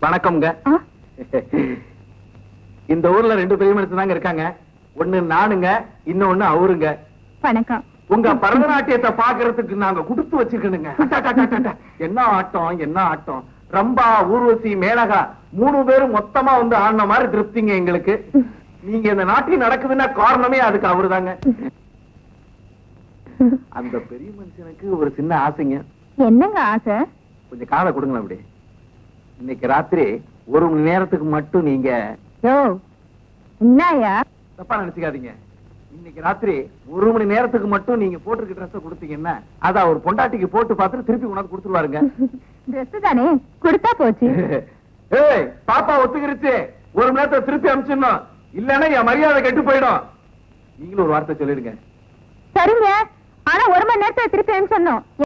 வணக்கம்ங்க ஆ, இந்த ஊர்ல ரெண்டு பெரிய மனுஷன் தாங்க இருக்காங்க ஒண்ணு நானுங்க இன்னொன்னு அவருங்க வணக்கம் உங்க பரதநாட்டியத்தை பாக்குறதுக்கு நாங்க கொடுத்து வச்சிருக்கணுங்க அட்டா, என்ன ஆட்டம் என்ன ஆட்டம் ரம்பா ஊர்வசி மேனகா மூணு பேரும் மொத்தமா வந்து ஆடின மாதிரி திருப்திங்க எங்களுக்கு நீங்க இந்த நாட்டில் நடக்குதுன்னா காரணமே அதுக்கு அவருதாங்க அந்த பெரிய மனுஷனுக்கு ஒரு சின்ன ஆசைங்க என்னங்க ஆசை கொஞ்சம் காதை கொடுங்களேன் அப்படி இன்னைக்கு ராத்திரி ஒரு மணி நேரத்துக்கு மட்டும் நீங்க யோ என்னயா தப்பா நினைச்சுக்காதீங்க இன்னைக்கு ராத்திரி ஒரு மணி நேரத்துக்கு மட்டும் நீங்க போட்டிருக்க ட்ரெஸ் கொடுத்தீங்கன்னா அத அவர் பொண்டாட்டிக்கு போட்டு பார்த்துட்டு திருப்பி கொண்டாந்து கொடுத்துருவாருங்க ட்ரெஸ் தானே கொடுத்தா போச்சு ஏய் பாப்பா ஒத்துக்கிருச்சு ஒரு மணி நேரத்தை திருப்பி அனுப்பிச்சிடணும் இல்லன்னா என் மரியாதை கெட்டு போயிடும் நீங்களும் ஒரு வார்த்தை சொல்லிடுங்க சரிங்க ஆனா ஒரு மணி நேரத்துல திருப்பி சொன்னோம்